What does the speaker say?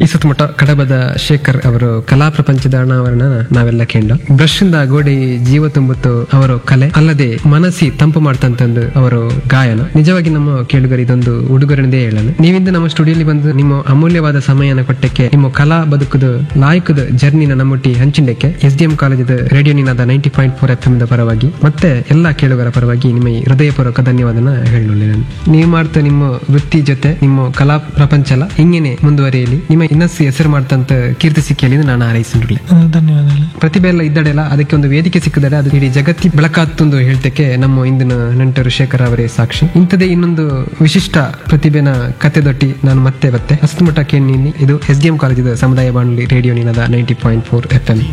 ಈ ಸುತ್ತಮುತ್ತ ಕಡಬದ ಶೇಖರ್ ಅವರು ಕಲಾ ಪ್ರಪಂಚದ ಅನಾವರಣ ನಾವೆಲ್ಲ ಕೇಂಡ ಬ್ರಷ್ ಇಂದ ಗೋಡೆ ಜೀವ ತುಂಬುತ್ತು ಅವರು ಕಲೆ ಅಲ್ಲದೆ ಮನಸ್ಸಿ ತಂಪು ಮಾಡ್ತಂತಂದು ಅವರು ಗಾಯನ ನಿಜವಾಗಿ ನಮ್ಮ ಕೇಳುಗರು ಇದೊಂದು ಉಡುಗೊರೆಂದೇ ಹೇಳಲು ನೀವಿಂದ ನಮ್ಮ ಸ್ಟುಡಿಯೋಲಿ ಬಂದು ನಿಮ್ಮ ಅಮೂಲ್ಯವಾದ ಸಮಯನ ಕೊಟ್ಟಕ್ಕೆ ನಿಮ್ಮ ಕಲಾ ಬದುಕುದು ಲಾಯಕದ ಜರ್ನಿನ ನಮ್ಮೊಟ್ಟಿ ಹಂಚಿಂಡಕ್ಕೆ ಎಸ್ ಡಿ ಎಂ ಕಾಲೇಜದ radio Ninada ninety point four F M ಪರವಾಗಿ ಮತ್ತೆ ಎಲ್ಲಾ ಕೇಳುಗರ ಪರವಾಗಿ ನಿಮಗೆ ಹೃದಯಪೂರ್ವಕ ಧನ್ಯವಾದನ ಹೇಳಲಿ ನಾನು ನೀವು ಮಾಡ್ತಾ ನಿಮ್ಮ ವೃತ್ತಿ ಜೊತೆ ನಿಮ್ಮ ಕಲಾ ಪ್ರಪಂಚಲ ಹಿಂಗೇನೆ ಮುಂದುವರಿಯಲಿ ನಿಮ್ಮ ಇನ್ನಷ್ಟು ಹೆಸರು ಮಾಡ್ತಂತ ಕೀರ್ತಿ ಸಿಕ್ಕಿಯಲ್ಲಿ ನಾನು ಹಾರೈಸಿನ್ರಿ ಧನ್ಯವಾದಗಳು ಪ್ರತಿಭೆ ಎಲ್ಲ ಇದ್ದಡೆಲ್ಲ ಅದಕ್ಕೆ ಒಂದು ವೇದಿಕೆ ಸಿಕ್ಕಿದರೆ ಅದು ಇಡೀ ಜಗತ್ತಿ ಬೆಳಕಾತ್ತೊಂದು ಹೇಳ್ತಕ್ಕೆ ನಮ್ಮ ಇಂದಿನ ನಂಟರು ಶೇಖರ್ ಅವರೇ ಸಾಕ್ಷಿ ಇಂಥದೇ ಇನ್ನೊಂದು ವಿಶಿಷ್ಟ ಪ್ರತಿಭೆನ ಕತೆದೊಟ್ಟಿ ನಾನು ಮತ್ತೆ ಬತ್ತೆ ಹಸ್ತಮಠ ಕೇಳಿ ಇದು ಎಸ್ ಡಿ ಎಂ ಕಾಲೇಜದ ಸಮುದಾಯ ಬಾನುಲಿ radio Ninada ninety point four F M